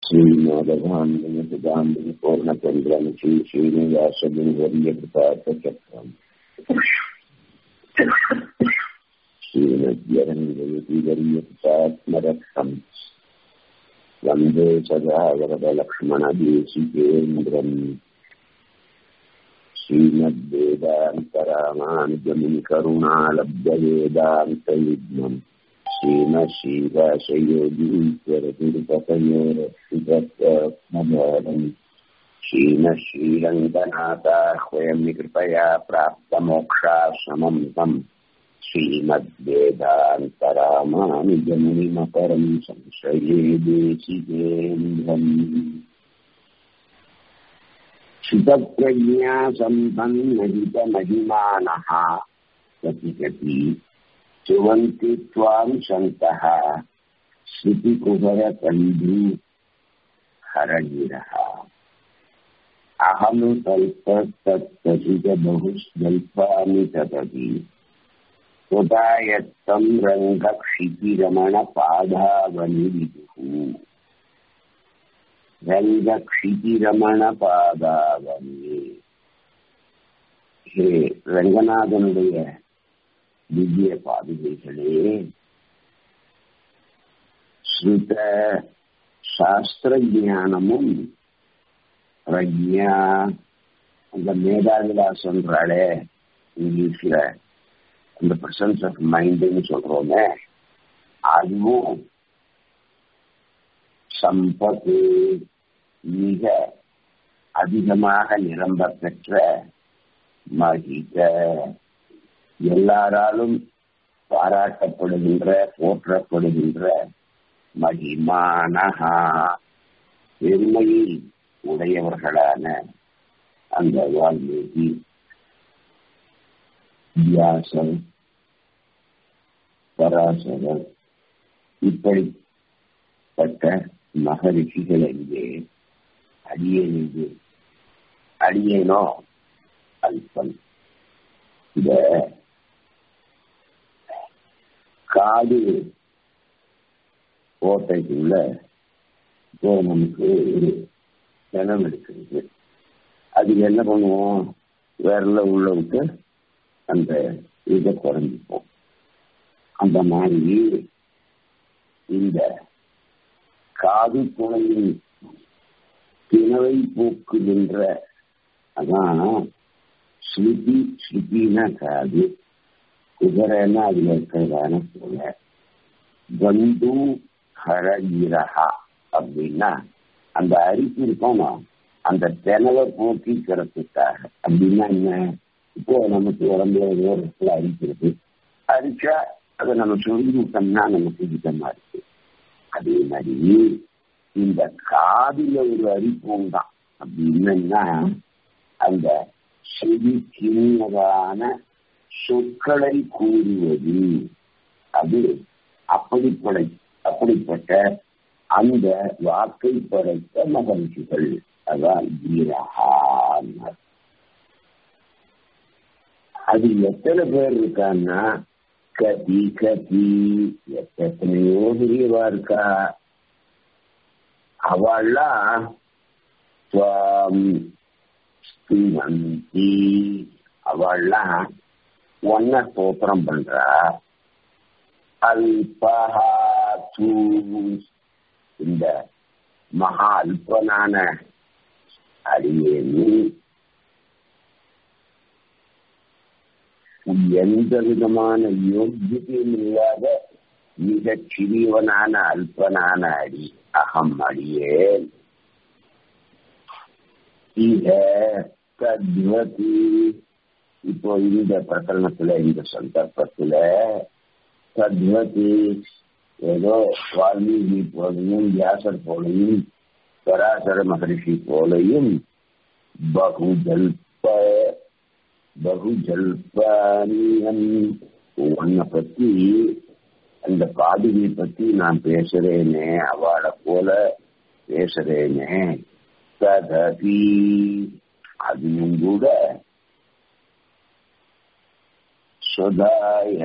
श्रीमोदभाण्डुदाण्डु पूर्णचन्द्रं श्री श्रीनिवासगुरुवर्यकृपार्थचक्रम् श्रीमद्यरङ्गयतिवर्यकृपात्मरक्षम् वन्दे सदा वरदलक्ष्मणदेशिकेन्द्रम् श्रीमद्वेदान्तरामानुजमुनि करुणालब्धवेदान्तयुग्मम् श्रीमश्रीवासयोगीश्वरतिरुपतयोरक्षितत्वमोदम् श्रीमश्रीरङ्गनाथाह्वयं कृपया प्राप्तमोक्षाश्रमम् तम् श्रीमद्वेदान्तरामानुजमुनिमकरं संशये देशिकेन्द्रम् क्षितप्रज्ञासम्पन्नहितमहिमानः कति सुवन्ति त्वां सन्तः श्रुतिकुहरकण्ढू हरगिरः अहं कल्पस्तत्तसितबहुस्वल्पामि तदपि त्वदा यत्तं रङ्गक्षितिरमणपादावनिविदुः ரங்கக்ஷிதிரமணபாதாவனி ஹே ரங்கநாதனுடைய திவ்ய பாதுகைகளே ஸ்ருத சாஸ்திர ஜானமும் பிரஜா அந்த மேதாவிலா சொல்றாளே இங்கிலீஷ்ல அந்த பிரசன்ஸ் ஆஃப் மைண்டுன்னு சொல்றோமே அதுவும் சம்பத்து மிக அதிகமாக நிரம்ப பெற்ற மகித எல்லாராலும் பாராட்டப்படுகின்ற போற்றப்படுகின்ற மகிமானஹா பெருமையை உடையவர்களான அந்த வால்மீகி வியாசன் பராசரர் இப்படிப்பட்ட மகரிஷிகள் எங்கே அடியேன் அடியேனோ அல்பன் இந்த காடு கோட்டைக்குள்ள இப்போ நமக்கு ஒரு கிணம் எடுக்கிறது அது என்ன பண்ணுவோம் விரல உள்ள விட்டு அந்த இதை குறைஞ்சிப்போம் அந்த மாதிரி இந்த காது துணையின் திணவை போக்குகின்ற அதான் ஸ்ருதி ஸ்ருதினா காது குதிரைன்னா அதுல இருக்கிறதான போல கந்து ஹரகிரஹா அப்படின்னா அந்த அரிப்பு இருக்கணும் அந்த திணவை போக்கிக்கிறதுக்காக அப்படின்னா என்ன இப்போ நமக்கு உடம்புல ஏதோ ஒரு இடத்துல அரிக்கிறது அரிச்சா அதை நம்ம சொல்லி விட்டோம்னா நமக்கு இதமா இருக்கு அதே மாதிரி இந்த காதில ஒரு அரிப்பும் தான் அப்படி என்னன்னா அந்த செடி சின்னதான சொற்களை கூறுவது அது அப்படிப்படை அப்படிப்பட்ட அந்த வாக்கை படைத்த மகிழ்ச்சிகள் அதான் வீரஹான் அது எத்தனை பேர் இருக்கான்னா கதி கதி எத்தனையோ பெரியவா இருக்கா அவள்லாம் ஸ்ரீமந்தி அவள்லாம் ஒன்ன ஸ்தோத்திரம் பண்றா அல்பஹா இந்த மகா அல்பனான அடியேனி எந்த விதமான யோக்கியத்தையும் இல்லாத மிகச் சிறியவனான அல்பனான அடி அகம் அடியேன் தத்வதி இப்போ இந்த பிரகரணத்துல இந்த சந்தர்ப்பத்துல தத்வதி ஏதோ வால்மீகி போலையும் வியாசர் போலையும் பராசர மகரிஷி போலையும் பகுஜல்ப பகுஜல்பானியம் உன்னை பத்தி அந்த பாதுகை பத்தி நான் பேசுறேனே அவளை போல பேசுறேனே ததபி அதுவும் கூட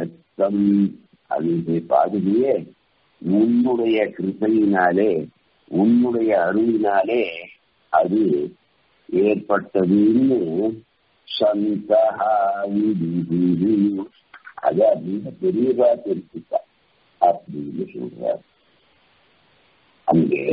சொதாயத்தம் அது பாதுகையே உன்னுடைய கிருப்பையினாலே உன்னுடைய அருளினாலே அது ஏற்பட்டதுன்னு சந்தஹா விதிஹி. அது அப்படின்னு பெரியதா தெரிஞ்சுட்டா அப்படின்னு சொல்றார் அங்கே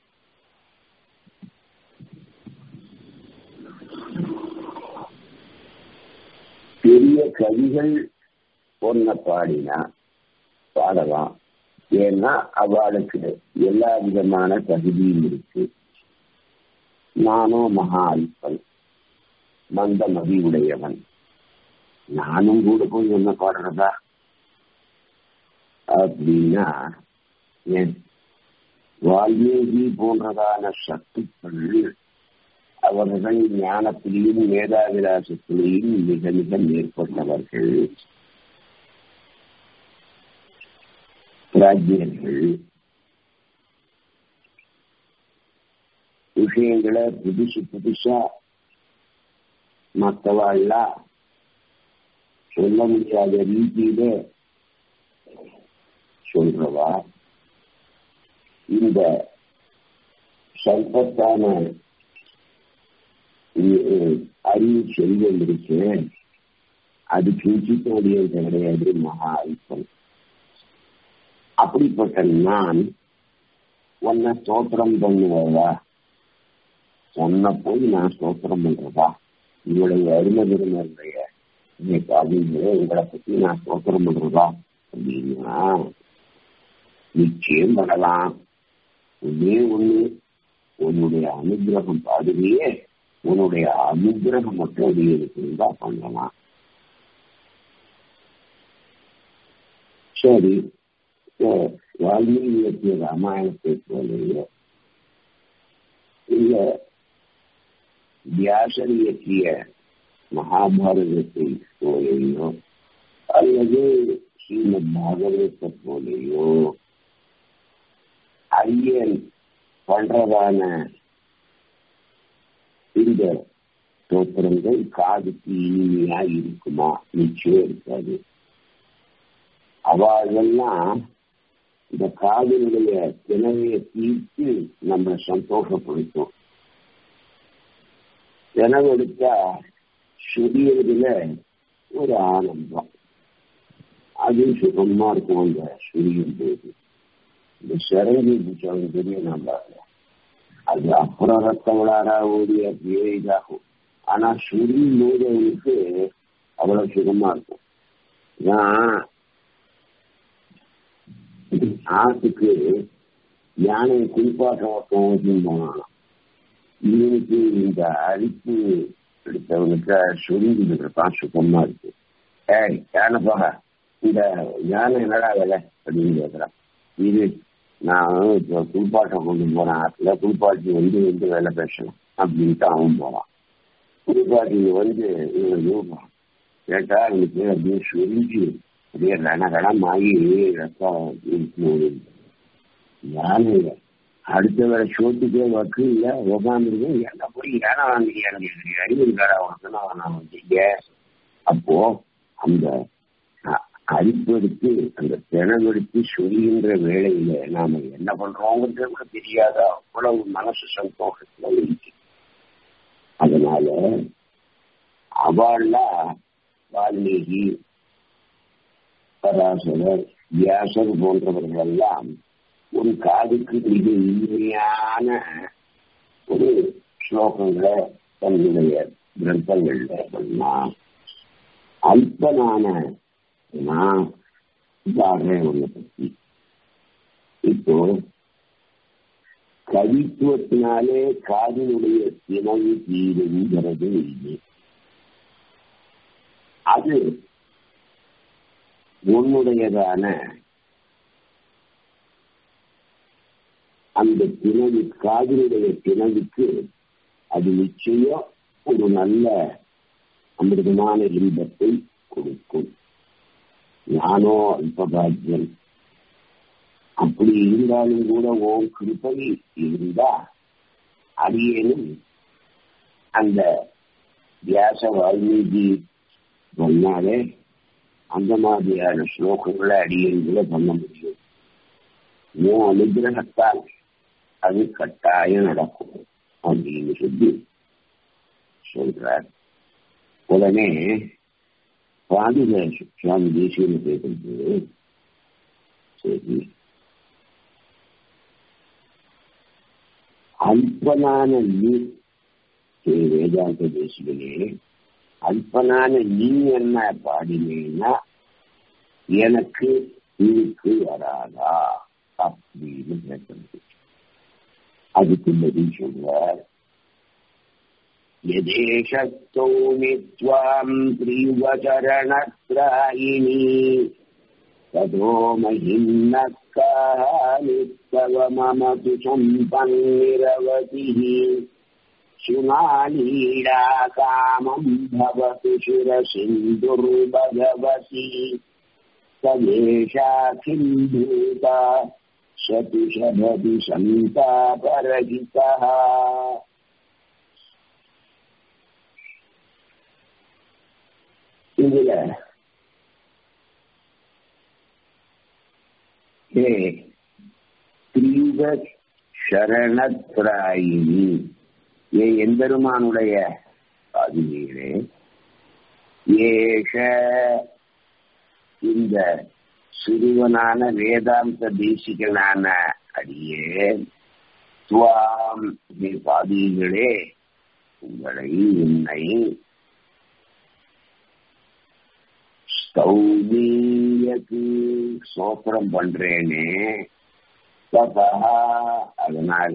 பெரிய கவிகள் பொண்ண பாடினா பாடலாம் ஏன்னா அவளுக்கு எல்லா விதமான தகுதியும் இருக்கு நானும் மகா அல்பன் மந்த மதி உடையவன் நானும் கூட போய் என்ன பாடுறதா அப்படின்னா ஏன் வால்மீகி போன்றதான சக்திகள் அவர்கள் ஞானத்திலையும் மேதாவிலாசத்திலையும் மிக மிக மேற்பட்டவர்கள் ராஜ்யர்கள் விஷயங்களை புதுசு புதுசா மற்றவாள்லாம் சொல்ல முடியாத ரீதியில சொல்றவா இந்த சம்பத்தான அறிவு செல்வம் இருக்கு அது கிஞ்சித்தோடியது கிடையாது மகா அல்பம் அப்படிப்பட்ட நான் உன்னை ஸ்தோத்திரம் பண்ணுவதா உன்னை போய் நான் ஸ்தோத்திரம் பண்றதா உங்களுடைய அருமை பெருமையுடைய அப்படின்னு உங்களை பத்தி நான் ஸ்தோத்திரம் பண்றதா அப்படின்னா நிச்சயம் பண்ணலாம் ஒன்னே ஒண்ணு உன்னுடைய அனுகிரகம் பாடுகையே உன்னுடைய அனுகிரகம் மட்டும் அது இருக்குதா பண்ணலாம் சரி வால்மீகி இயற்றிய ராமாயணத்தை போலேயோ இல்ல வியாசர் இயற்றிய மகாபாரதத்தை போலேயோ அல்லது ஸ்ரீமத் பாகவதத்தை போலேயோ ஐயன் பண்றதான இந்த தோத்திரங்கள் காதுக்கு இனிமையா இருக்குமா நிச்சயம் இருக்காது அவர்களெல்லாம் இந்த காதலுடைய தினவையை தீர்த்து நம்ம சந்தோஷப்படுத்தும் தினவெடுத்தா சுரியதுல ஒரு ஆனந்தம் அது சுகமா இருக்கும் அந்த சுரியும் போது இந்த சிறங்கி புத்தகம் தெரியும் நம்ம அது அப்புறம் ரத்தம் விளாடா ஓடி அப்படியே இதாகும் ஆனா சுரியும் போது அவனுக்கு அவ்வளவு சுகமா இருக்கும் நான் ஆட்டுக்கு யானையை குளிப்பாட்ட ஓட்டம் போனாலும் இவனுக்கு இந்த அரிப்பு எடுத்தவனுக்கு சுருங்கிட்டு இருப்பான் சுகமா இருக்கு ஏய் யானை போக இந்த யானை என்னடா வேலை அப்படின்னு கேட்கிறான் இது நான் இப்போ குளிப்பாட்டம் கொண்டு போறேன் ஆற்றுல குளிப்பாட்டி வந்து வந்து வேலை பேசணும் அப்படின்ட்டு அவன் போறான் குளிப்பாட்டி வந்து இவன் கேட்டா அவனுக்கு அப்படியே சுருங்கி அப்படியே ரணகடம் ஆகி ரத்தம் இருக்கணும் யானை அடுத்த வேலை சோத்துக்கே வக்கு இல்ல உட்காந்துருக்கு என்ன போய் ஏன்னா வாங்குறீங்க அறிவு இருக்காரா உனக்கு நான் வந்தீங்க அப்போ அந்த அரிப்பெடுத்து அந்த தினவெடுத்து சொல்கின்ற வேலையில நாம என்ன பண்றோங்கிறது கூட தெரியாத அவ்வளவு மனசு சந்தோஷத்துல இருக்கு அதனால அவள்லாம் வால்மீகி பராசரர் வியாசர் போன்றவர்கள் எல்லாம் ஒரு காதுக்கு மிக இனிமையான ஒரு ஸ்லோகங்களை தன்னுடைய கிரந்தங்கள்ல பண்ணான் அல்பனான நான் பாடுறேன் உன்னை பத்தி இப்போ கவித்துவத்தினாலே காதினுடைய திணவு தீருங்கிறது இல்லை அது உன்னுடையதான அந்த திணவு காதினுடைய திணவுக்கு அது நிச்சயம் ஒரு நல்ல அமிர்தமான இன்பத்தை கொடுக்கும் நானோ அல்பபாக்கியம் அப்படி இருந்தாலும் கூட ஓம் கிருப்பை இருந்தா அடியேனும் அந்த வியாச வால்மீகி சொன்னாலே அந்த மாதிரியான ஸ்லோகங்களை அடியேன் கூட பண்ண முடியும் உன் அனுகிரகத்தால் அது கட்டாயம் நடக்கும் அப்படின்னு சொல்லி சொல்றார் உடனே பாதுக சுவாமி தேசியம் கேட்குறது சரி அல்பனான நீ வேதாந்த தேசிகளே அல்பனான நீ என்ன பாடினேன்னா எனக்கு இருக்கு வராதா அப்படின்னு கேட்கறது அதுக்கு பதில் சொல்றார் यदेशस्तौमि त्वाम् प्रियुवचरणत्रायिणी ततो महिम्नः कालिस्तव मम तु सम्पन्निरवतिः शुनालीडा कामम् भवतु शिरसिन्दुर्भगवती सदेशा किम्भूता शतुषभति सन्तापरहितः இதுல ஹே தீவ சரணத்ராயினி ஏ எம்பெருமானுடைய பாதினீரே ஏஷ இந்த சிறுவனான வேதாந்த தேசிகனான அடியே துவாம் பாதிகளே உங்களை உன்னை சௌமியக்கு சோத்திரம் பண்றேனே தபா அதனால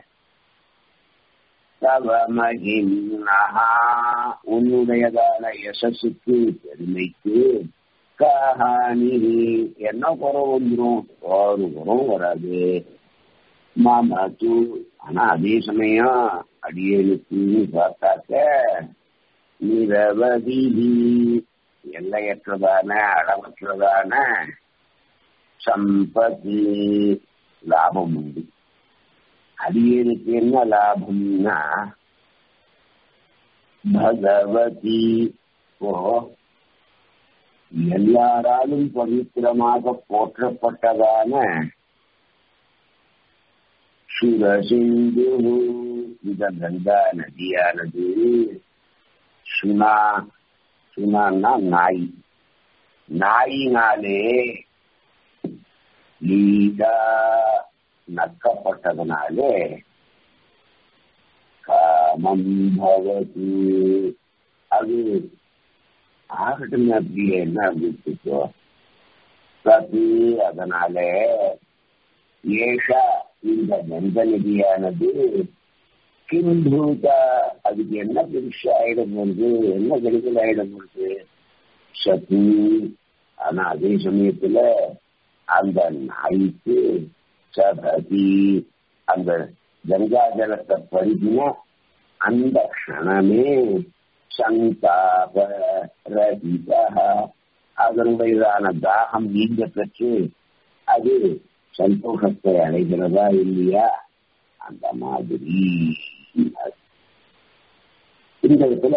தவ மகிம்னஹா உன்னுடையதான யசஸுக்கு பெருமைக்கு கஹானி என்ன குறவு வந்துடும் ஒரு குறவும் வராது மாமா தூ ஆனா அதே சமயம் அடியனுக்கு பார்த்தாக்க நிரவதி எல்லையற்றதான அளவற்றதான சம்பத்தி லாபம் உண்டு அடியனுக்கு என்ன லாபம்னா பகவதி ஓ எல்லாராலும் பவித்திரமாக போற்றப்பட்டதான சுரசிந்து இந்த கங்கா நதியானது சுனா சுனான்னா நாய் நாயினாலே லீடா நக்கப்பட்டதுனாலே காமம் பவதி அது ஆகட்டும் அப்படியே என்ன அப்படிச்சோ சது அதனால ஏஷா இந்த கந்த நிதியானது கிம்பூதா அதுக்கு என்ன பெருசா ஆயிடம் வருது என்ன கெடுதல் ஆயிடம் வருது சத்து ஆனா அதே சமயத்துல அந்த நாய்க்கு சபதி அந்த கங்கா ஜலத்தை பருகின அந்த க்ஷணமே சந்தாப ரஹிதா அதனுடையதான தாகம் நீங்க பெற்று அது சந்தோஷத்தை அடைகிறதா இல்லையா அந்த மாதிரி இந்த இடத்துல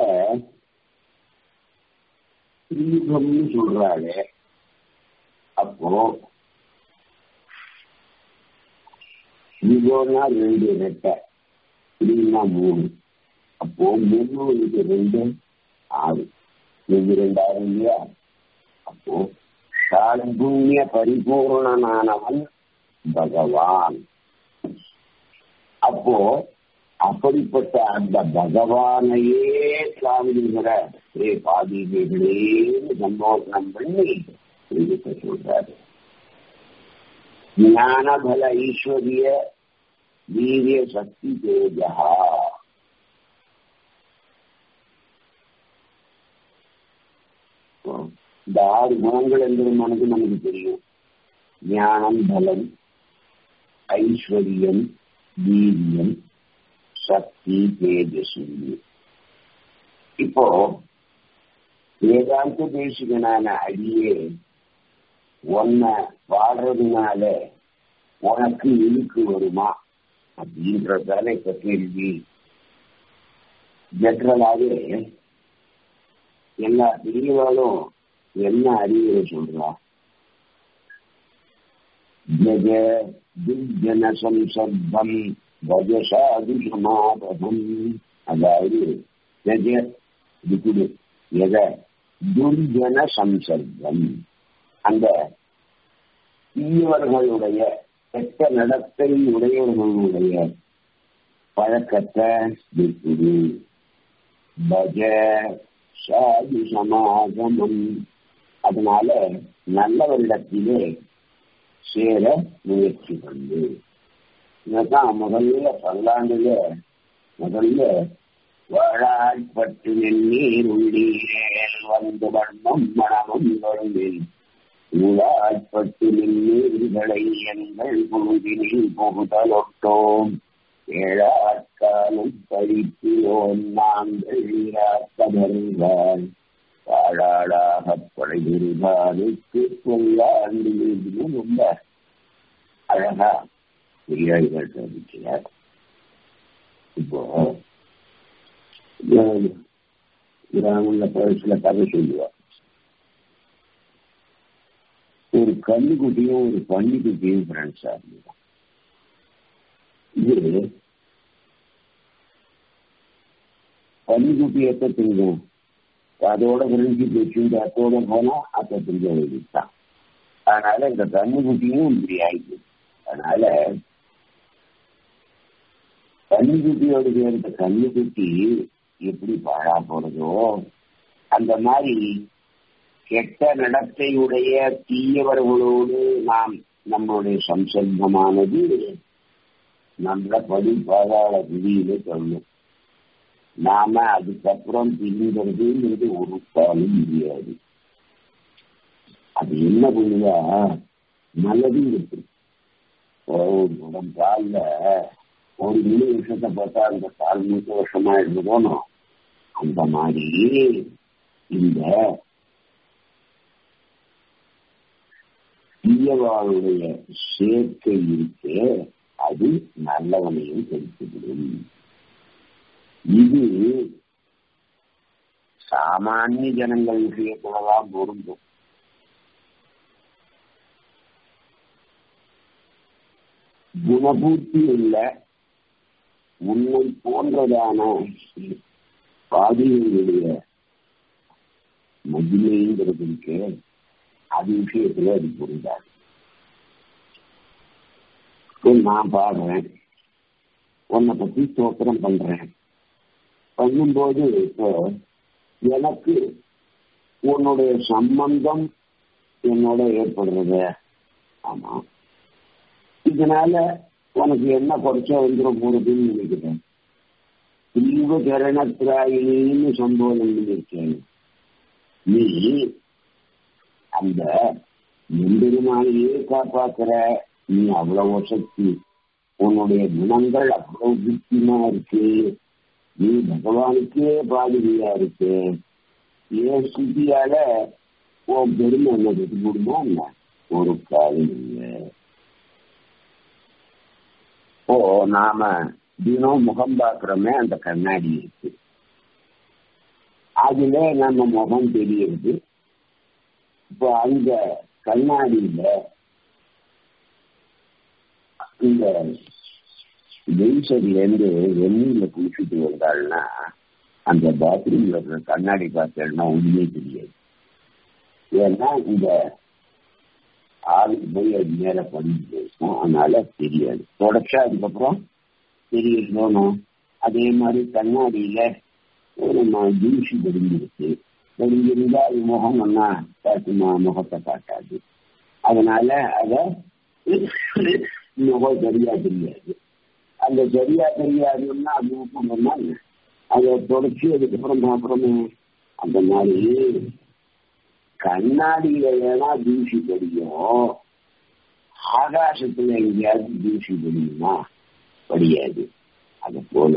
தீபம்னு சொல்றாங்க அப்போ யுகோனா ரெண்டு ரெட்டை த்ரீனா மூணு அப்போ மூணு இது ரெண்டு ஆறு இது ரெண்டாயிரம் இல்லையா அப்போ சாலபுண்ணிய பரிபூர்ணனானவன் பகவான் அப்போ அப்படிப்பட்ட அந்த பகவானையே சுவாமிங்கிற ஏ பாதிகளேன்னு சம்போதனம் பண்ணி இதுக்கு சொல்றாரு ஞானபல ஈஸ்வரிய வீரிய சக்தி தேஜா இந்த ஆறு குணங்கள் எந்திரமானது நமக்கு தெரியும் ஞானம் பலம் ஐஸ்வர்யம் வீரியம் சக்தி தேஜஸ்வி இப்போ வேதாந்த தேசிகனான அடியே உன்னை பாடுறதுனால உனக்கு இழுக்கு வருமா அப்படின்றதான இப்ப கேள்வி ஜென்ரலாகவே எல்லா பிரிவுகளும் என்ன அறிவுரை சொல்றா ஜெக துர்ஜன சம்சப்தம் கஜசாது சமாபதம் அதாவது ஜெக இதுக்குடு எத துர்ஜன சம்சர்க்கம் அந்த தீயவர்களுடைய கெட்ட நடத்தை உடையவர்களுடைய பழக்கத்தை விட்டுடு பஜ சாது சமாகமம் அதனால நல்லவரிடத்திலே சேர முயற்சி பண்ணு இதுதான் முதல்ல பல்லாண்டுல முதல்ல வாழாட்பட்டு நீர் உள்ளீரேல் வந்து வண்ணம் மனமும் வருவேன் உளாட்பட்டு நின்னீர்களை எங்கள் பொழுதினில் புகுதலொட்டோம் ஏழாட்காலம் பழிப்பியோம் நாங்கள் கதறுவார் பாழாடாக படையிருவாருக்கு சொல்லாண்டு ரொம்ப அழகா பெரியார்கள் தெரிவிக்கிறார் இப்போ கிராமங்கள சில கதை சொல்லுவார் ஒரு கண்ணுக்குட்டியும் ஒரு பன்னிக்குட்டியும் ஃப்ரெண்ட்ஸா இருந்தான் இது பன்னிக்குட்டி எப்ப தெரியும் அதோட ஃப்ரெண்ட்ஷிப் வச்சுட்டு அத்தோட போனா அத்தை தெரிஞ்ச எழுதிட்டான் அதனால இந்த கண்ணுக்குட்டியும் இப்படி ஆயிடுச்சு அதனால கண்ணுக்குட்டியோடு சேர்ந்த கண்ணுக்குட்டி எப்படி பாழா போறதோ அந்த மாதிரி கெட்ட நடத்தையுடைய தீயவர்களோடு நாம் நம்மளுடைய சம்சர்க்கமானது நம்மள படி பாதாள விதியில சொல்லும் நாம அதுக்கப்புறம் பிரிங்கிறதுங்கிறது ஒரு காலம் முடியாது அது என்ன பண்ணுவா நல்லதும் இருக்கு ஒரு காலில் ஒரு மூணு வருஷத்தை பார்த்தா அந்த கால் நூற்று வருஷமா இருந்ததோனோ அந்த மாதிரி இந்த தீயவாளுடைய சேர்க்கை இருக்கு அது நல்லவனையும் கெடுத்துவிடும் இது சாமானிய ஜனங்கள் விஷயத்துலதான் பொருந்தும் குணபூர்த்தி உள்ள உன்னை போன்றதான பாதிகளுடைய மகிமைங்கிறது இருக்கு அது விஷயத்துல அது புரிந்தாது நான் பாடுறேன் உன்னை பத்தி ஸ்தோத்திரம் பண்றேன் பண்ணும்போது இப்போ எனக்கு உன்னுடைய சம்பந்தம் என்னோட ஏற்படுறது ஆமா இதனால உனக்கு என்ன குறைச்சா வந்துட போறதுன்னு நினைக்கிறேன் தீவ கரணத்திராயினின்னு சம்போதம் பண்ணியிருக்கேன் நீ அந்த எம்பெருமானையே காப்பாக்குற நீ அவ்வளவு சக்தி உன்னுடைய குணங்கள் அவ்வளவு புத்திமா இருக்கு நீ பகவானுக்கே பாதுகையா இருக்கு ஏன் ஸ்துதியால உன் பெருமை என்ன கெட்டு போடுமா என்ன ஒரு காலம் இல்லை இப்போ நாம தினம் முகம் பார்க்கிறோமே அந்த கண்ணாடி இருக்கு அதுல நம்ம முகம் தெரியுது இப்போ அந்த கண்ணாடியில இந்த வெயிசர்ல இருந்து வெந்நீர்ல குளிச்சுட்டு வந்தாள்னா அந்த பாத்ரூம்ல இருக்கிற கண்ணாடி பார்த்தேன்னா ஒண்ணுமே தெரியாது ஏன்னா இந்த ஆளுக்கு போய் அது மேல பண்ணிட்டு போயிருக்கும் அதனால தெரியாது தொடச்சா அதுக்கப்புறம் தெரியணும் அதே மாதிரி கண்ணாடியில நம்ம ஜூசி படிஞ்சிருக்கு படிஞ்சிருந்தா அது முகம் ஒன்னா காட்டுமா முகத்தை காட்டாது அதனால அத முகம் சரியா தெரியாது அந்த சரியா தெரியாதுன்னா அது பண்ணா அதை தொடச்சி அதுக்கப்புறம் அப்புறமே அந்த மாதிரி கண்ணாடியில வேணா தூசி படியும் ஆகாசத்துல எங்கேயாவது தூசி படியுமா படியாது அது போல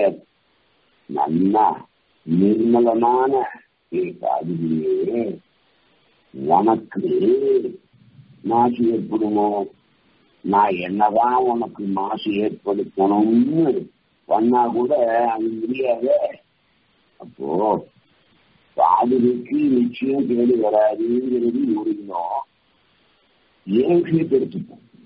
நல்லா நிர்மலமான காதுகளே உனக்கு மாசு ஏற்படுமோ நான் என்னதான் உனக்கு மாசு ஏற்படுத்தணும்னு பண்ணா கூட அது முடியாத அப்போ பாதுகைக்கு நிச்சயம் கேடு வராதுங்கிறது முடியும் ஏன் விஷயத்தை எடுத்துப்போம்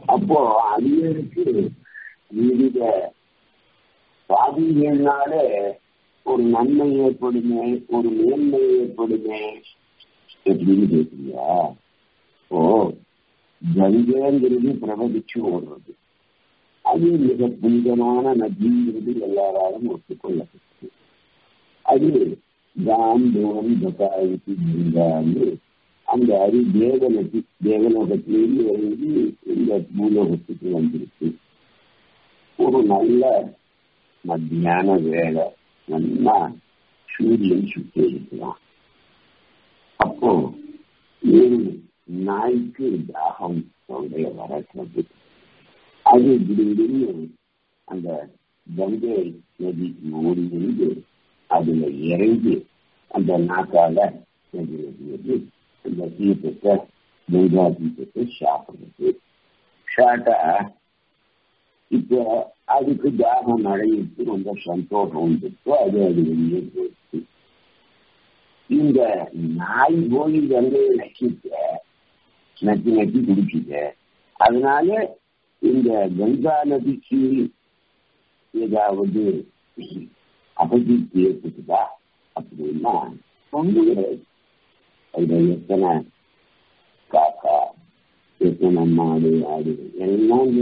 அப்போ அடியருக்கு விவித பாதிகள்னால ஒரு நன்மை ஏற்படுமே ஒரு மேன்மை ஏற்படுமே எப்படின்னு கேட்குறியா ஓ கங்கைங்கிறது பிரபதிச்சு ஓடுறது அது மிக புனிதமான நதிங்கிறது எல்லாராலும் ஒத்துக்கொள்ளப்பட்டது அது காந்தோம் பகாயத்து கங்கான்னு அந்த அரி தேவநதி தேவலோகத்திலிருந்து இறங்கி இந்த பூலோகத்துக்கு வந்திருக்கு ஒரு நல்ல மத்தியான வேலை நல்லா சூரியன் சுற்றி இருக்கலாம் அப்போ ஒரு நாய்க்கு தாகம் தொண்டைய வரக்கிறது அது திடீர்னு அந்த கங்கை நதி ஓடி வந்து அதுல இறங்கி அந்த நாக்கால நதி நதி அந்த தீர்த்தத்தை கங்கா தீர்த்தத்தை சாப்பிடுறது ஷாட்டா இப்போ அதுக்கு தாகம் அடையிட்டு ரொம்ப சந்தோஷம் வந்துட்டு அது அது வெளியே போயிடுச்சு இந்த நாய் போய் கங்கையை நக்கிட்ட நக்கி நக்கி குடிச்சுட்ட அதனால இந்த கங்கா நதிக்கு ஏதாவது அபஜித்து ஏற்பட்டுதா அப்படின்னா ஒன்று கிடையாது அதுல எத்தனை காக்கா எத்தனை மாடு ஆடு எல்லாம்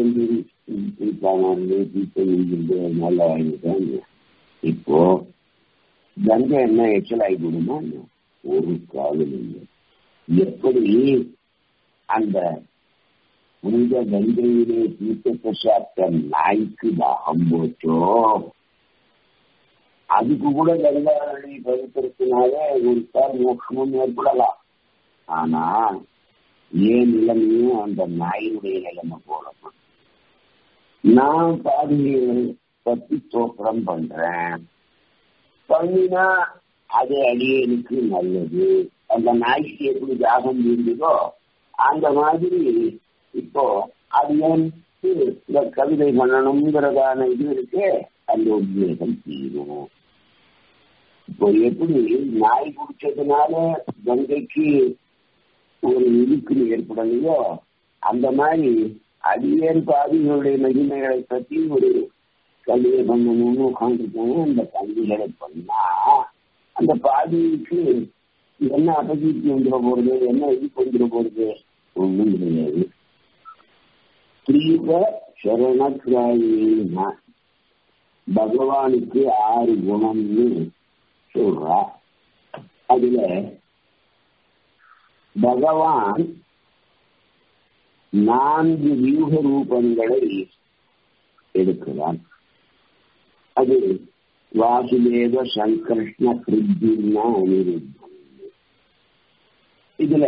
நல்ல வாங்கிட்டாங்க இப்போ கங்கை என்ன எச்சல் ஆகி விடுமா ஒரு காலம் இல்லை எப்படி அந்த புனித கங்கையிலே தீர்த்தத்தை சாப்பிட்ட நாய்க்கு தாகம் போச்சோ அதுக்கு கூட கங்கா நதி பவித்திரத்தினாலே ஒரு சார் மோட்சமும் ஏற்படலாம் ஆனா ஏன் நிலைமையும் அந்த நாயினுடைய நிலைமை போடணும் நான் பாதிகளை பத்தி தோற்றம் பண்றேன் பண்ணினா அது அடியனுக்கு நல்லது அந்த நாய்க்கு எப்படி தாகம் இருந்ததோ அந்த மாதிரி இப்போ அது இந்த கவிதை பண்ணணுங்கிறதான இது இருக்கு அந்த உத்வேகம் தீரும் இப்போ எப்படி நாய் குடிச்சதுனால கங்கைக்கு ஒரு இழுக்கு ஏற்படலையோ அந்த மாதிரி அடியேன் பாதிகளுடைய மகிமைகளை பற்றி ஒரு கல்வியை பண்ணணும்னு உட்காந்துருக்காங்க அந்த கல்விகளை பண்ணா அந்த பாதிக்கு என்ன அபகீர்த்தி வந்துட போறது என்ன இது வந்துட போறது ஒன்றும் கிடையாது தீவிர சரணக்கிராயினா பகவானுக்கு ஆறு குணம்னு சொல்றா அதுல பகவான் நான்கு வியூக ரூபங்களை எடுக்கிறான் அது வாசுதேவ சங்கர்ஷ்ண கிருத்தின்னா அனிருத்தம் இதுல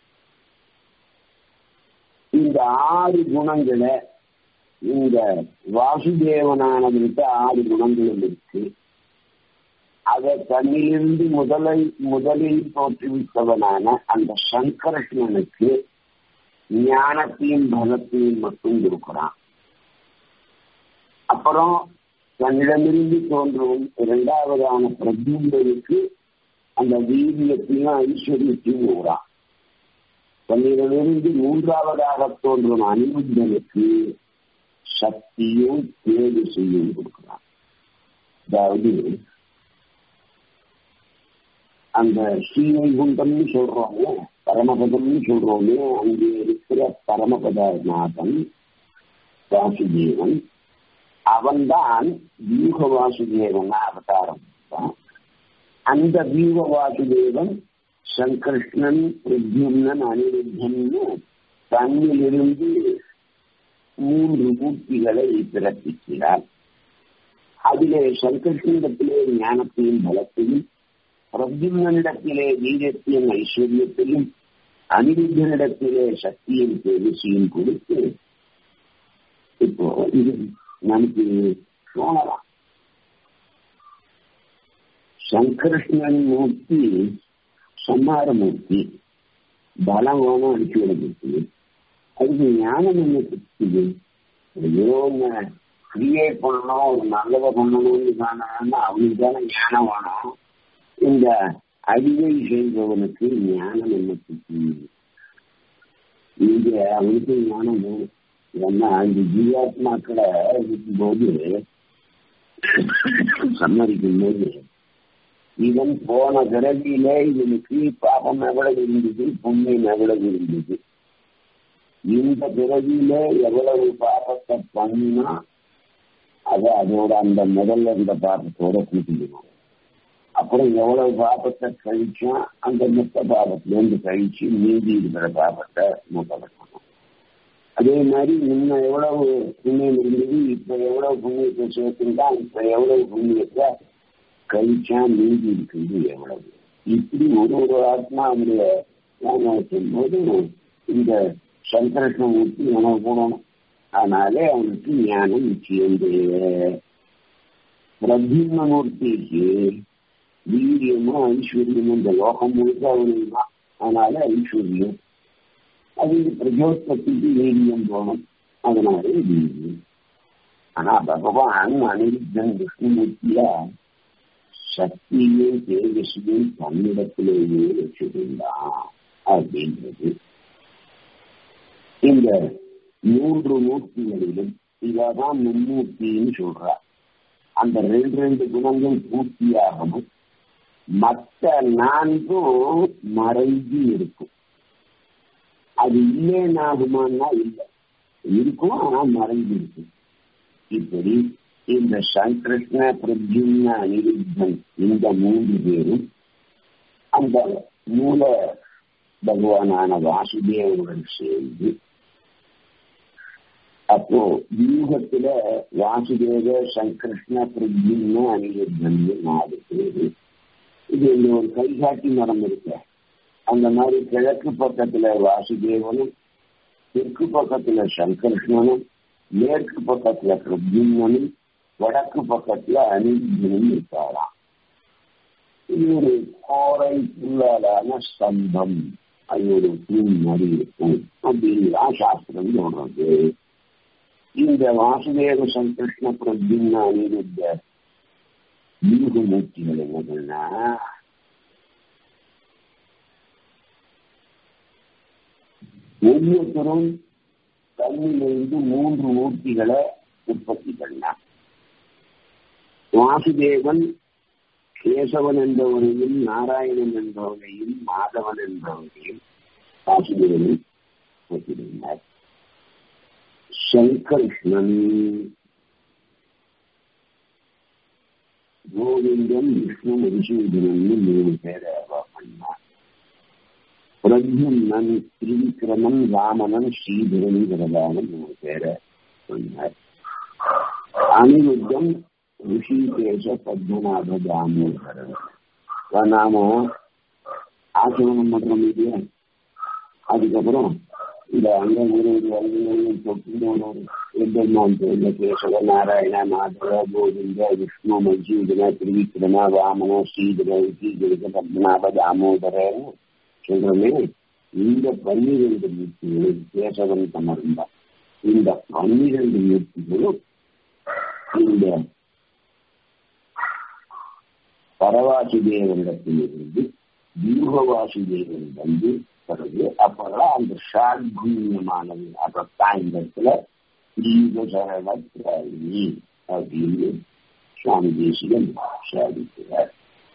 இந்த ஆறு குணங்களை இந்த வாசுதேவனானவருக்கு ஆறு குணங்களும் இருக்கு அதை தன்னிலிருந்து முதலை முதலில் தோற்றுவித்தவனான அந்த சங்கர்ஷ்ணனுக்கு ஞானத்தையும் பலத்தையும் மட்டும் கொடுக்கிறான் அப்புறம் தன்னிடமிருந்து தோன்றும் இரண்டாவதான பிரத்யும்பனுக்கு அந்த வீரியத்தையும் ஐஸ்வர்யத்தையும் ஊறான் தன்னிடமிருந்து மூன்றாவதாக தோன்றும் அனிருத்தனுக்கு சக்தியும் தேஜசையும் கொடுக்கிறான் அதாவது அந்த ஸ்ரீவைகுண்டம்னு சொல்றோமே பரமபதம்னு சொல்றோமே அங்கே இருக்கிற பரமபதநாதன் வாசுதேவன் அவன்தான் வியூக வாசுதேவன் அவதாரம் அந்த வியூக வாசுதேவன் சங்கர்ஷ்ணன் பிரத்யும்னன் அனிருத்தன்னு தன்னிலிருந்து மூன்று மூர்த்திகளை பிறப்பிக்கிறார் அதிலே சங்கர்ஷ்ணனிடத்திலே ஞானத்தையும் பலத்தையும் பிரத்யும்னிடத்திலே வீரத்தையும் ஐஸ்வர்யத்தையும் அனிருத்தனிடத்திலே சக்தியும் தேவிசையும் கொடுத்து இப்போ இது நமக்கு தோணலாம் சங்கர்ஷ்ணன் மூர்த்தி சம்மாரமூர்த்தி பலம் வேணும் அடிச்சு விடுறது அதுக்கு ஞானம் என்ன கொடுக்குது ஏதோ கிரியேட் பண்ணணும் ஒரு நல்லதை பண்ணணும்னு காணணும்னா அவனுக்கு தானே ஞானம் வேணும் இந்த அடிவை செய்பவனுக்கு ஞானம் என்ன கொடுக்குது இங்க அவனுக்கு ஞானம் வேணும் ஏன்னா அந்த ஜீவாத்மாக்களை இருக்கும்போது சம்மதிக்கும் போது இவன் போன பிறவியில இவனுக்கு பாபம் எவ்வளவு இருந்தது புண்ணியம் எவ்வளவு இருந்தது இந்த பிறவியில எவ்வளவு பாபத்தை பண்ணினா அதை அதோட அந்த முதல்ல இருந்த பாபத்தோட கூட்டிக்கணும் அப்புறம் எவ்வளவு பாபத்தை கழிச்சா அந்த மொத்த பாபத்திலேருந்து கழிச்சு மீதி இருக்கிற பாபத்தை மூட்டை வைக்கணும் அதே மாதிரி முன்ன எவ்வளவு புண்ணியம் இருந்தது இப்ப எவ்வளவு புண்ணியத்தை சேர்த்துட்டா இப்ப எவ்வளவு புண்ணியத்தை கழிச்சா மீதி இருக்குது எவ்வளவு இப்படி ஒரு ஒரு ஆத்மா அவருடைய ஞானத்தின் போது இந்த சங்கரஷ்ணம் ஊற்றி உணவு போடணும் அதனாலே அவனுக்கு ஞானம் நிச்சயம் பிரத்யுமூர்த்திக்கு வீரியமும் ஐஸ்வர்யமும் இந்த லோகம் முழுக்க அவனுக்கு தான் அதனால ஐஸ்வர்யம் அது பிரஜோத்பத்திக்கு வீரியம் போகணும் அதனாலே வீரியம் ஆனா பகவான் அனிருத்தன் விஷ்ணுமூர்த்தியா சக்தியும் தேஜஸ்வியும் தன்னிடத்திலேயே வச்சிருந்தான் அப்படின்றது இந்த மூன்று மூர்த்திகளிலும் இவதான் மும்மூர்த்தின்னு சொல்றா அந்த ரெண்டு ரெண்டு குணங்கள் பூர்த்தியாகணும் மற்ற நான்கும் மறைஞ்சு இருக்கும் அது இல்லைன்னாகுமான்னா இல்லை இருக்கும் ஆனா மறைஞ்சு இருக்கும் இப்படி இந்த சங்கிருஷ்ண பிரத்யும்ன அனிருத்தன் இந்த மூன்று பேரும் அந்த மூல பகவானான வாசுதேவனுடன் சேர்ந்து அப்போ வியூகத்துல வாசுதேவ சங்கிருஷ்ண பிரத்யும்ன அனிருத்தன் நாலு பேரு இது இந்த ஒரு கைகாட்டி மரம் இருக்க அந்த மாதிரி கிழக்கு பக்கத்துல வாசுதேவனும் தெற்கு பக்கத்துல சங்கர்ஷ்ணனும் மேற்கு பக்கத்துல பிரத்யும்னனும் வடக்கு பக்கத்துல அனிருத்தனும் இருக்காராம் இது ஒரு கோரை புல்லாலான ஸ்தம்பம் அது ஒரு தூண் மாதிரி இருக்கும் அப்படின்லாம் சாஸ்திரம் சொல்றது இந்த வாசுதேவ சங்கிருஷ்ண பிரத்யும்ன அனிருத்த யூகமூர்த்திகள் என்னதுன்னா ஒவ்வொருத்தரும் தன்னிலிருந்து மூன்று மூர்த்திகளை உற்பத்தி பண்ணார் வாசுதேவன் கேசவன் என்பவனையும் நாராயணன் என்பவனையும் மாதவன் என்பவனையும் வாசுதேவன் உற்பத்தினார் சங்கர்ஷ்ணன் கோவிந்தன் விஷ்ணு மதுசூதனன் மூணு பேரை பண்ணார் பிரத்யும்னன் திரிவிக்ரமன் ராமனன் ஸ்ரீதரன்கிறதான மூணு பேரை சொன்னார் அனிருத்தம் ரிஷிகேஷ பத்மநாப தாமோதரன் நாம ஆசிரமம் பண்றோம் இல்லையா அதுக்கப்புறம் இந்த அங்க இருபது வருடங்களையும் தொட்டு எம்பெருமான் இந்த கேசவ நாராயண மாதவ கோவிந்த விஷ்ணு மஜீதன திரிவிக்ரம வாமன ஸ்ரீதர ரிஷிகேஷ பத்மநாப தாமோதரன் சொல்றமே இந்த பன்னிரண்டு மூர்த்திகளும் கேசவன் தமர்ந்தான் இந்த பன்னிரண்டு மூர்த்திகளும் இந்த பரவாசுதேவனிடத்திலிருந்து யூகவாசுதேவன் வந்து பிறகு அப்பதான் அந்த ஷாட்பூன்யமானது அப்பத்தான் இந்த இடத்துல ஸ்ரீவசரணி அப்படின்னு சுவாமி தேசிகன் சாதிக்கிறார்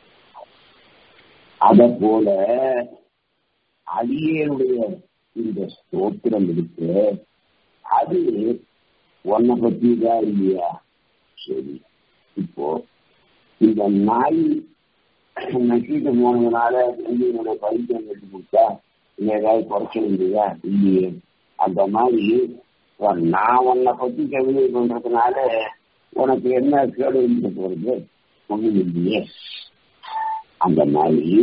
அத போல அடியனுடைய இந்த ஸ்தோத்திரம் இருக்கு அது உன்னை பத்தி தான் இல்லையா சரி இப்போ இந்த நாய் நக்கிட்டு போனதுனால என்னுடைய பைத்தியம் கட்டி கொடுத்தா இல்லை ஏதாவது குறைச்சல் இல்லையா இல்லையே அந்த மாதிரி நான் உன்னை பத்தி கவிதை பண்றதுனால உனக்கு என்ன கேடு இருக்க போறது ஒண்ணும் இல்லையே அந்த மாதிரி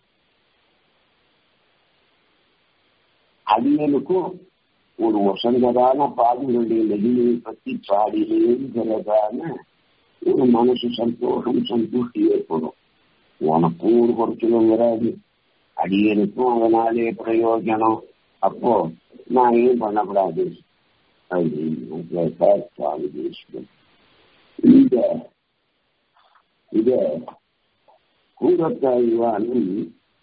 அடியனுக்கும் ஒரு வசந்ததான பாதிகளுடைய நெகிழியை பற்றி பாடினேங்கிறதான ஒரு மனசு சந்தோஷம் சந்துஷ்டி ஏற்படும் உனக்கும் ஒரு குறைச்சலும் வராது அடியனுக்கும் அதனாலே பிரயோஜனம் அப்போ நான் ஏன் பண்ணக்கூடாது அப்படின்னு கேட்டார் சுவாமி தேசிகன் இந்த இத கூடத்தாய்வானும்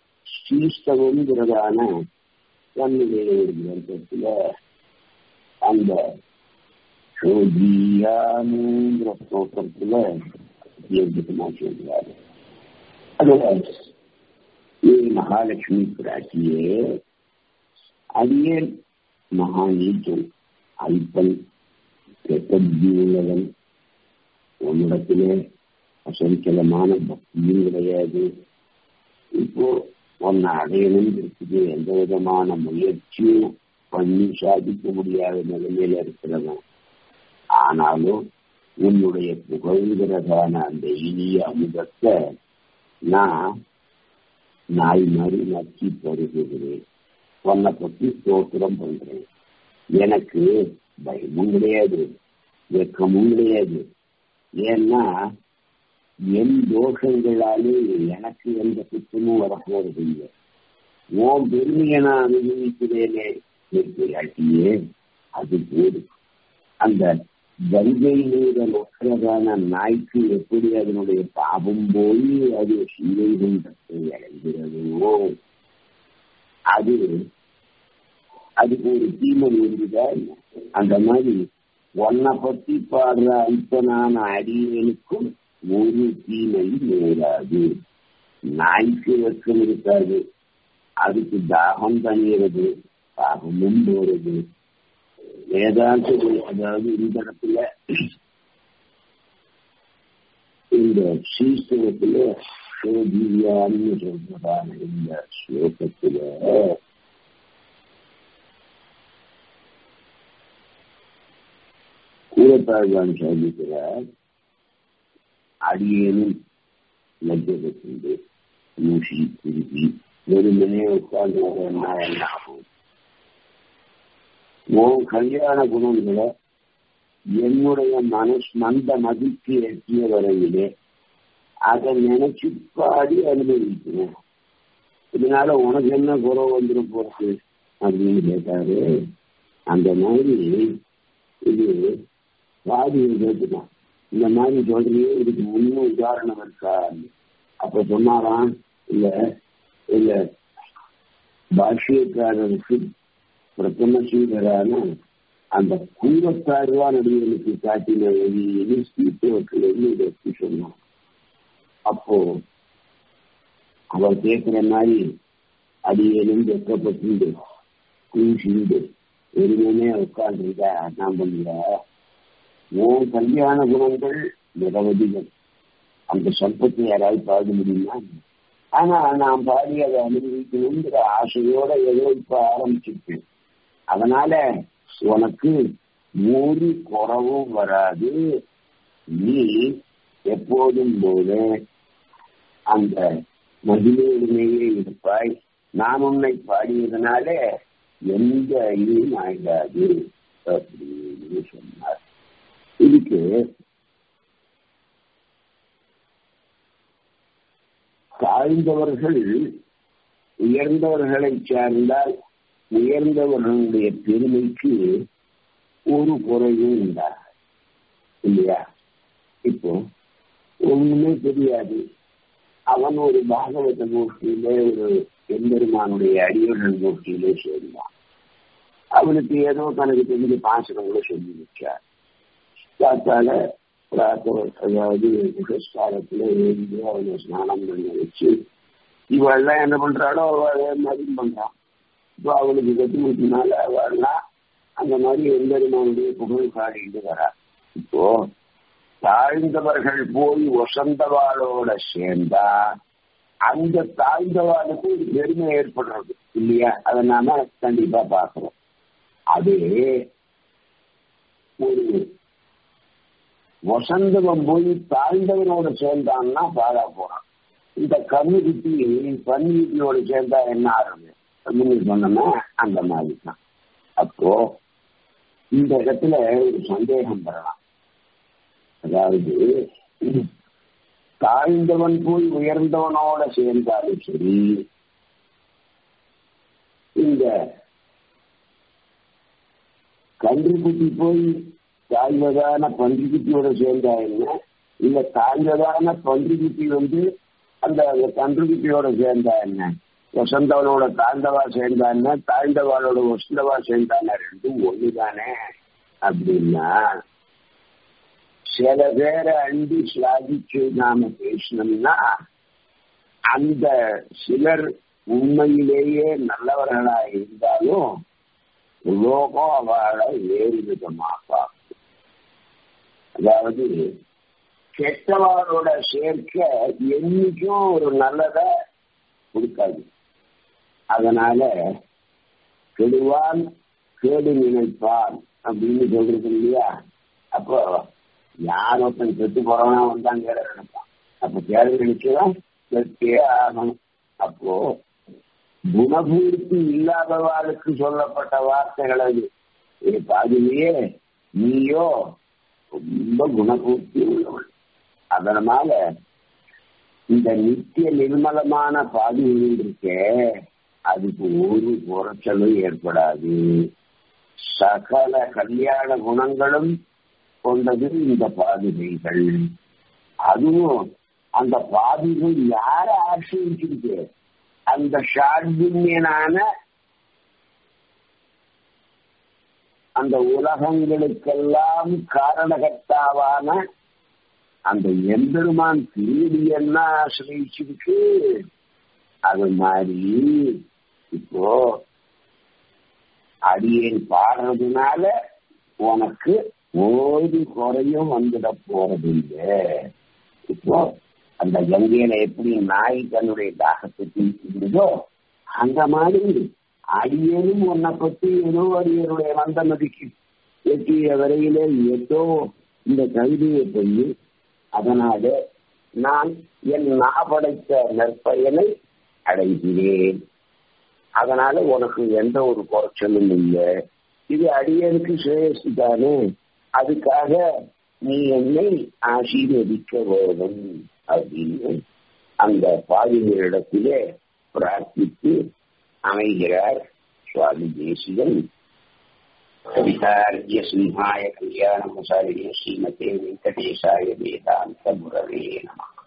ஸ்ரீஸ்தவங்கிறதான தன்னுடைய ஒரு கிரந்தத்துல அந்த சோதியானுங்கிற ஸ்தோத்திரத்துல ஏற்பட்டுமா சொல்றாரு அதுல ஏ மகாலட்சுமி பிராட்டியே அடியே மகா நீச்சல் அல்பன் கெட்டபுத்தி உள்ளவன் உன்னிடத்திலே அசஞ்சலமான பக்தியும் கிடையாது இப்போ உன்னை அடையணும் இருக்குது எந்த விதமான முயற்சியும் பண்ணி சாதிக்க முடியாத நிலைமையில இருக்கிறவன் ஆனாலும் உன்னுடைய புகழ்கிறதான அந்த இனிய அமுதத்தை நான் நாய் மாதிரி நக்கி பருகுகிறேன் உன்னை பத்தி ஸ்தோத்திரம் பண்றேன் எனக்கு பயமும் கிடையாது வெக்கமும் கிடையாது ஏன்னா என் தோஷங்களாலே எனக்கு எந்த குற்றமும் வரப்போறது இல்லை உன் பெருமையை நான் அனுபவிக்கிறேனே கேட்கிறாட்டியே அது போதும் அந்த கங்கை நீரில் ஒற்றதான நாய்க்கு எப்படி அதனுடைய பாபம் போய் அது சீவைகுண்டத்தை அடைகிறதோ அது அதுக்கு ஒரு தீமை இருந்ததா அந்த மாதிரி உன்னை பத்தி பாடுற அல்பனான அடியனுக்கும் ஒரு தீமை நேராது நாய்க்கு வெக்கம் இருக்காது அதுக்கு தாகம் தணிகிறது தாகமும் போறது வேதாந்த அதாவது இந்த இடத்துல இந்த ஸ்ரீஸ்தவத்துல சோதியான்னு சொல்றதான இந்த ஸ்லோகத்துல கூறத்தாழ்வான் சொல்லிக்கிறார் அடியேனும் லஜ்ஜபட்டு மூசி திருப்பி வெறுமனே உட்கார்ந்து என்ன என்ன ஆகும் உன் கல்யாண குணங்களை என்னுடைய மனசு மந்த மதிக்கு எட்டிய வரையிலே அதை நினைச்சு பாடி அனுபவிக்கிறேன் இதனால உனக்கு என்ன குறவு வந்துட போறது அப்படின்னு கேட்டாரு அந்த மாதிரி இது பாதி கேட்டுதான் இந்த மாதிரி சொல்றீங்க இதுக்கு முன்னும் உதாரணம் இருக்கா அப்ப சொன்னாராம் இல்ல இல்ல பாஷ்யக்காரருக்கு பிரதம சீடரான அந்த குங்கத்தாழ்வா நடிகர்களுக்கு காட்டின வழியிலே ஸ்ரீத்துவத்திலிருந்து இதை எப்படி சொன்னான் அப்போ அவர் கேட்கிற மாதிரி அடியேனும் வெக்கப்பட்டு குஞ்சிண்டு வெறுமனே உட்கார்ந்துருக்கா நான் பண்ணல உன் கல்யாண குணங்கள் நிரவதிகள் அந்த சொற்பத்தை யாராவது பாட முடியுமா ஆனா நான் பாடி அதை அனுபவிக்கணுங்கிற ஆசையோட ஏதோ இப்ப ஆரம்பிச்சிருக்கேன் அதனால உனக்கு ஒரு குறவும் வராது நீ எப்போதும் போல அந்த மகிழ்ச்சியிலேயே இருப்பாய் நான் உன்னை பாடியதனால எந்த இதுவும் ஆயிடாது அப்படின்னு சொன்னார் இதுக்கு தாழ்ந்தவர்கள் உயர்ந்தவர்களை சார்ந்தால் உயர்ந்தவர்களுடைய பெருமைக்கு ஒரு குறையும் உண்டாக இல்லையா இப்போ ஒண்ணுமே தெரியாது அவன் ஒரு பாகவத கோஷ்டியிலே ஒரு எம்பெருமானுடைய அடியவர்கள் கோஷ்டியிலே சேர்ந்தான் அவனுக்கு ஏதோ தனக்கு தெரிஞ்ச பாசனங்களை சொல்லி வச்சார் பார்த்தால அதாவது புகஸ்காலத்துல எழுந்து அவனை ஸ்நானம் பண்ண வச்சு இவெல்லாம் என்ன பண்றாளோ அதே மாதிரி பண்றான் இப்போ அவளுக்கு கட்டுமுட்டினால அவள்லாம் அந்த மாதிரி எம்பெருமானுடைய புகழ் பாடிட்டு வரா இப்போ தாழ்ந்தவர்கள் போய் வசந்தவாளோட சேர்ந்தா அந்த தாழ்ந்தவாளுக்கு ஒரு பெருமை ஏற்படுறது இல்லையா அதை நாம கண்டிப்பா பாக்குறோம் அது ஒரு வசந்தவன் போய் தாழ்ந்தவனோட சேர்ந்தான்னா பாழா போறான் இந்த கண்ணு குட்டி பன்னி குட்டியோட சேர்ந்தா என்ன ஆறுது அப்படின்னு சொன்னோம்னா அந்த மாதிரி தான் அப்போ இந்த இடத்துல ஒரு சந்தேகம் பெறலாம் அதாவது தாழ்ந்தவன் போய் உயர்ந்தவனோட சேர்ந்தாலும் சரி இந்த கன்றுக்குட்டி போய் தாழ்வதான பன்றிக்குட்டியோட சேர்ந்தா என்ன இல்ல தாழ்ந்ததான பன்றிக்குட்டி வந்து அந்த கன்றுக்குட்டியோட சேர்ந்தா என்ன வசந்தவனோட தாழ்ந்தவா சேர்ந்தா என்ன தாழ்ந்தவாளோட வசந்தவா சேர்ந்தான ரெண்டும் ஒண்ணுதானே அப்படின்னா சில பேரை அண்டி சாதிச்சு நாம பேசினோம்னா அந்த சிலர் உண்மையிலேயே நல்லவர்களா இருந்தாலும் லோகம் அவளை வேறு விதமாக அதாவது கெட்டவாரோட சேர்க்க என்னைக்கும் ஒரு நல்லத கொடுக்காது அதனால கெடுவான் கேடு நினைப்பான் அப்படின்னு சொல்றது இல்லையா அப்போ யார் ஒருத்தன் கெட்டு போறவனா வந்தான் கேட நினைப்பான் அப்ப கேடு நினைச்சுதான் கெட்டே ஆகணும் அப்போ குணபூர்த்தி இல்லாதவாளுக்கு சொல்லப்பட்ட வார்த்தைகள் அது ஏ பாதிலேயே நீயோ ரொம்ப குணபூர்த்தி உள்ளவள் அதனால இந்த நித்திய நிர்மலமான பாதிகள் இருக்கே அதுக்கு ஒரு குறைச்சலும் ஏற்படாது சகல கல்யாண குணங்களும் கொண்டது இந்த பாதுகைகள் அதுவும் அந்த பாதிகள் யார ஆசிரியிருக்கு அந்த ஷாட்பின்யனான அந்த உலகங்களுக்கெல்லாம் காரணகர்த்தாவான அந்த எம்பெருமான் திருடி என்ன ஆசிரியிச்சிருக்கு அது மாதிரி இப்போ அடியேன் பாடுறதுனால உனக்கு ஒரு குறையும் வந்துட போறதில்லை இப்போ அந்த கங்கையில எப்படி நாய் தன்னுடைய தாகத்தை தீர்த்துதோ அந்த மாதிரி அடியேனும் உன்னை பத்தி ஏதோ அடியனுடைய வந்த நதிக்கு எட்டிய வரையில ஏதோ இந்த கவிதையை சொல்லி அதனால நான் என் நாபடைத்த நற்பயனை அடைகிறேன் அதனால உனக்கு எந்த ஒரு குறைச்சலும் இல்லை இது அடியனுக்கு சுயேசி தானே அதுக்காக நீ என்னை ஆசீர்வதிக்க வேண்டும் அப்படின்னு அந்த பாதிகளிடத்திலே பிரார்த்தித்து அமைகிறார் சுவாமி தேசிகன் கவிதார்ய சிம்ஹாய கல்யாண முசாரியே ஸ்ரீமதே வெங்கடேசாய வேதாந்த முரவே நம